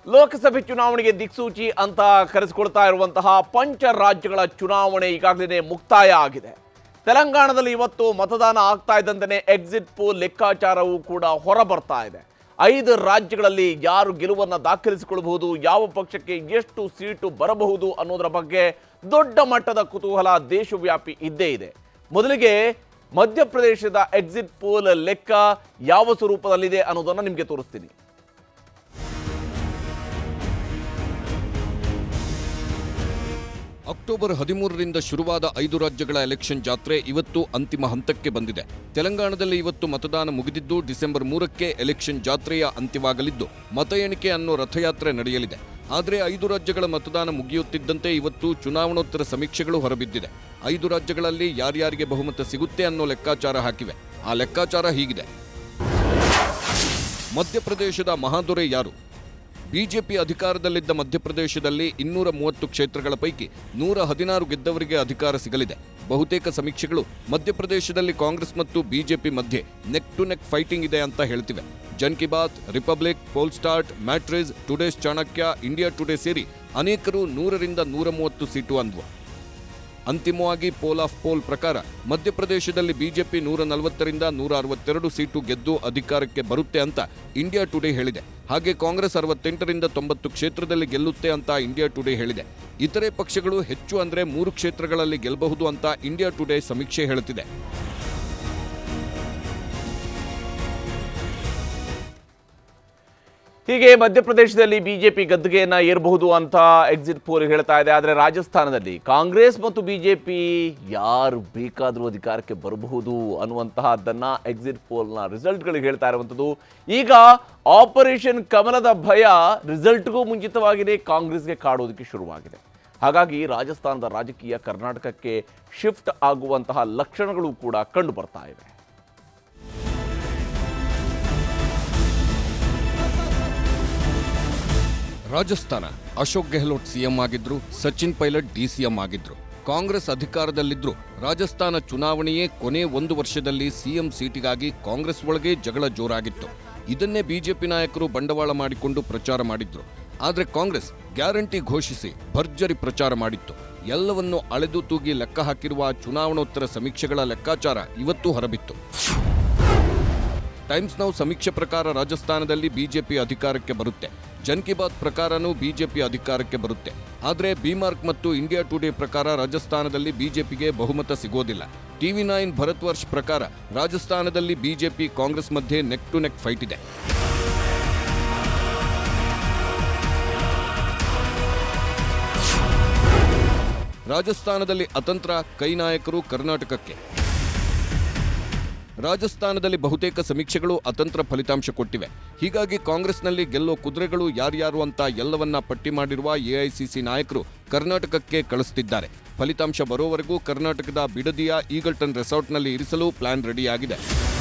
ಲೋಕಸಭೆ ಚುನಾವಣೆಗೆ ದಿಕ್ಸೂಚಿ ಅಂತ ಕರೆಸಿಕೊಳ್ತಾ ಇರುವಂತಹ ಪಂಚ ರಾಜ್ಯಗಳ ಚುನಾವಣೆ ಈಗಾಗಲೇ ಮುಕ್ತಾಯ ಆಗಿದೆ ತೆಲಂಗಾಣದಲ್ಲಿ ಇವತ್ತು ಮತದಾನ ಆಗ್ತಾ ಇದ್ದಂತೆಯೇ ಎಕ್ಸಿಟ್ ಪೋಲ್ ಲೆಕ್ಕಾಚಾರವೂ ಕೂಡ ಹೊರ ಬರ್ತಾ ಇದೆ ಐದು ರಾಜ್ಯಗಳಲ್ಲಿ ಯಾರು ಗೆಲುವನ್ನು ದಾಖಲಿಸಿಕೊಳ್ಳಬಹುದು ಯಾವ ಪಕ್ಷಕ್ಕೆ ಎಷ್ಟು ಸೀಟು ಬರಬಹುದು ಅನ್ನೋದರ ಬಗ್ಗೆ ದೊಡ್ಡ ಮಟ್ಟದ ಕುತೂಹಲ ದೇಶವ್ಯಾಪಿ ಇದ್ದೇ ಇದೆ ಮೊದಲಿಗೆ ಮಧ್ಯಪ್ರದೇಶದ ಎಕ್ಸಿಟ್ ಪೋಲ್ ಲೆಕ್ಕ ಯಾವ ಸ್ವರೂಪದಲ್ಲಿದೆ ಅನ್ನೋದನ್ನು ನಿಮಗೆ ತೋರಿಸ್ತೀನಿ ಅಕ್ಟೋಬರ್ ಹದಿಮೂರರಿಂದ ಶುರುವಾದ ಐದು ರಾಜ್ಯಗಳ ಎಲೆಕ್ಷನ್ ಜಾತ್ರೆ ಇವತ್ತು ಅಂತಿಮ ಹಂತಕ್ಕೆ ಬಂದಿದೆ ತೆಲಂಗಾಣದಲ್ಲಿ ಇವತ್ತು ಮತದಾನ ಮುಗಿದಿದ್ದು ಡಿಸೆಂಬರ್ ಮೂರಕ್ಕೆ ಎಲೆಕ್ಷನ್ ಜಾತ್ರೆಯ ಅಂತ್ಯವಾಗಲಿದ್ದು ಮತ ಎಣಿಕೆ ಅನ್ನೋ ರಥಯಾತ್ರೆ ನಡೆಯಲಿದೆ ಆದರೆ ಐದು ರಾಜ್ಯಗಳ ಮತದಾನ ಮುಗಿಯುತ್ತಿದ್ದಂತೆ ಇವತ್ತು ಚುನಾವಣೋತ್ತರ ಸಮೀಕ್ಷೆಗಳು ಹೊರಬಿದ್ದಿದೆ ಐದು ರಾಜ್ಯಗಳಲ್ಲಿ ಯಾರ್ಯಾರಿಗೆ ಬಹುಮತ ಸಿಗುತ್ತೆ ಅನ್ನೋ ಲೆಕ್ಕಾಚಾರ ಹಾಕಿವೆ ಆ ಲೆಕ್ಕಾಚಾರ ಹೀಗಿದೆ ಮಧ್ಯಪ್ರದೇಶದ ಮಹಾದೊರೆ ಯಾರು ಬಿಜೆಪಿ ಅಧಿಕಾರದಲ್ಲಿದ್ದ ಮಧ್ಯಪ್ರದೇಶದಲ್ಲಿ ಇನ್ನೂರ ಮೂವತ್ತು ಕ್ಷೇತ್ರಗಳ ಪೈಕಿ ನೂರ ಹದಿನಾರು ಗೆದ್ದವರಿಗೆ ಅಧಿಕಾರ ಸಿಗಲಿದೆ ಬಹುತೇಕ ಸಮೀಕ್ಷೆಗಳು ಮಧ್ಯಪ್ರದೇಶದಲ್ಲಿ ಕಾಂಗ್ರೆಸ್ ಮತ್ತು ಬಿಜೆಪಿ ಮಧ್ಯೆ ನೆಕ್ ಟು ನೆಕ್ ಫೈಟಿಂಗ್ ಇದೆ ಅಂತ ಹೇಳ್ತಿವೆ Jan Ki Baat Republic Polstrat Matrize today's Chanakya India Today ಸೇರಿ ಅನೇಕರು ನೂರರಿಂದ ನೂರ ಮೂವತ್ತು ಸೀಟು ಅಂದ್ವು ಅಂತಿಮವಾಗಿ ಪೋಲ್ ಆಫ್ ಪೋಲ್ ಪ್ರಕಾರ ಮಧ್ಯಪ್ರದೇಶದಲ್ಲಿ ಬಿಜೆಪಿ ನೂರ ನಲವತ್ತರಿಂದ ನೂರ ಅರವತ್ತೆರಡು ಸೀಟು ಗೆದ್ದು ಅಧಿಕಾರಕ್ಕೆ ಬರುತ್ತೆ ಅಂತ ಇಂಡಿಯಾ ಟುಡೇ ಹೇಳಿದೆ ಹಾಗೆ ಕಾಂಗ್ರೆಸ್ ಅರವತ್ತೆಂಟರಿಂದ ತೊಂಬತ್ತು ಕ್ಷೇತ್ರದಲ್ಲಿ ಗೆಲ್ಲುತ್ತೆ ಅಂತ ಇಂಡಿಯಾ ಟುಡೇ ಹೇಳಿದೆ ಇತರೆ ಪಕ್ಷಗಳು ಹೆಚ್ಚು ಅಂದ್ರೆ ಮೂರು ಕ್ಷೇತ್ರಗಳಲ್ಲಿ ಗೆಲ್ಲಬಹುದು ಅಂತ ಇಂಡಿಯಾ ಟುಡೇ ಸಮೀಕ್ಷೆ ಹೇಳುತ್ತಿದೆ ಹೀಗೆ ಮಧ್ಯಪ್ರದೇಶದಲ್ಲಿ ಬಿಜೆಪಿ ಗದ್ದುಗೆಯನ್ನ ಏರಬಹುದು ಅಂತ ಎಕ್ಸಿಟ್ ಪೋಲ್ ಹೇಳ್ತಾ ಇದೆ ಆದರೆ ರಾಜಸ್ಥಾನದಲ್ಲಿ ಕಾಂಗ್ರೆಸ್ ಮತ್ತು ಬಿಜೆಪಿ ಯಾರು ಬೇಕಾದರೂ ಅಧಿಕಾರಕ್ಕೆ ಬರಬಹುದು ಅನ್ನುವಂತಹದ್ದನ್ನ ಎಕ್ಸಿಟ್ ಪೋಲ್ನ ರಿಸಲ್ಟ್ಗಳು ಹೇಳ್ತಾ ಇರುವಂಥದ್ದು ಈಗ ಆಪರೇಷನ್ ಕಮಲದ ಭಯ ರಿಸಲ್ಟ್ಗೂ ಮುಂಚಿತವಾಗಿಯೇ ಕಾಂಗ್ರೆಸ್ಗೆ ಕಾಡೋದಕ್ಕೆ ಶುರುವಾಗಿದೆ ಹಾಗಾಗಿ ರಾಜಸ್ಥಾನದ ರಾಜಕೀಯ ಕರ್ನಾಟಕಕ್ಕೆ ಶಿಫ್ಟ್ ಆಗುವಂತಹ ಲಕ್ಷಣಗಳು ಕೂಡ ಕಂಡು ಬರ್ತಾ ಇವೆ ರಾಜಸ್ಥಾನ ಅಶೋಕ್ ಗೆಹ್ಲೋಟ್ ಸಿಎಂ ಆಗಿದ್ರು ಸಚಿನ್ ಪೈಲಟ್ ಡಿಸಿಎಂ ಆಗಿದ್ರು ಕಾಂಗ್ರೆಸ್ ಅಧಿಕಾರದಲ್ಲಿದ್ರು ರಾಜಸ್ಥಾನ ಚುನಾವಣೆಯೇ ಕೊನೆ ಒಂದು ವರ್ಷದಲ್ಲಿ ಸಿಎಂ ಸೀಟಿಗಾಗಿ ಕಾಂಗ್ರೆಸ್ ಒಳಗೆ ಜಗಳ ಜೋರಾಗಿತ್ತು ಇದನ್ನೇ ಬಿಜೆಪಿ ನಾಯಕರು ಬಂಡವಾಳ ಮಾಡಿಕೊಂಡು ಪ್ರಚಾರ ಮಾಡಿದ್ರು ಆದ್ರೆ ಕಾಂಗ್ರೆಸ್ ಗ್ಯಾರಂಟಿ ಘೋಷಿಸಿ ಭರ್ಜರಿ ಪ್ರಚಾರ ಮಾಡಿತ್ತು ಎಲ್ಲವನ್ನು ಅಳೆದು ತೂಗಿ ಲೆಕ್ಕ ಹಾಕಿರುವ ಚುನಾವಣೋತ್ತರ ಸಮೀಕ್ಷೆಗಳ ಲೆಕ್ಕಾಚಾರ ಇವತ್ತು ಹೊರಬಿತ್ತು ಟೈಮ್ಸ್ ನೌ ಸಮೀಕ್ಷೆ ಪ್ರಕಾರ ರಾಜಸ್ಥಾನದಲ್ಲಿ ಬಿಜೆಪಿ ಅಧಿಕಾರಕ್ಕೆ ಬರುತ್ತೆ ಜನ್ ಕಿ ಬಾತ್ ಪ್ರಕಾರನೂ ಬಿಜೆಪಿ ಅಧಿಕಾರಕ್ಕೆ ಬರುತ್ತೆ ಆದರೆ ಬಿಮಾರ್ಕ್ ಮತ್ತು ಇಂಡಿಯಾ ಟುಡೇ ಪ್ರಕಾರ ರಾಜಸ್ಥಾನದಲ್ಲಿ ಬಿಜೆಪಿಗೆ ಬಹುಮತ ಸಿಗೋದಿಲ್ಲ ಟಿವಿ ನೈನ್ ಭರತ್ ವರ್ಷ್ ಪ್ರಕಾರ ರಾಜಸ್ಥಾನದಲ್ಲಿ ಬಿಜೆಪಿ ಕಾಂಗ್ರೆಸ್ ಮಧ್ಯೆ ನೆಕ್ ಟು ನೆಕ್ ಫೈಟ್ ಇದೆ ರಾಜಸ್ಥಾನದಲ್ಲಿ ಅತಂತ್ರ ಕೈ ನಾಯಕರು ಕರ್ನಾಟಕಕ್ಕೆ ರಾಜಸ್ಥಾನದಲ್ಲಿ ಬಹುತೇಕ ಸಮೀಕ್ಷೆಗಳು ಅತಂತ್ರ ಫಲಿತಾಂಶ ಕೊಟ್ಟಿವೆ ಹೀಗಾಗಿ ಕಾಂಗ್ರೆಸ್ನಲ್ಲಿ ಗೆಲ್ಲೋ ಕುದುರೆಗಳು ಯಾರ್ಯಾರು ಅಂತ ಎಲ್ಲವನ್ನ ಪಟ್ಟಿ ಮಾಡಿರುವ ಎಐಸಿಸಿ ನಾಯಕರು ಕರ್ನಾಟಕಕ್ಕೆ ಕಳಿಸುತ್ತಿದ್ದಾರೆ ಫಲಿತಾಂಶ ಬರೋವರೆಗೂ ಕರ್ನಾಟಕದ ಬಿಡದಿಯ ಈಗಲ್ಟನ್ ರೆಸಾರ್ಟ್ನಲ್ಲಿ ಇರಿಸಲು ಪ್ಲಾನ್ ರೆಡಿಯಾಗಿದೆ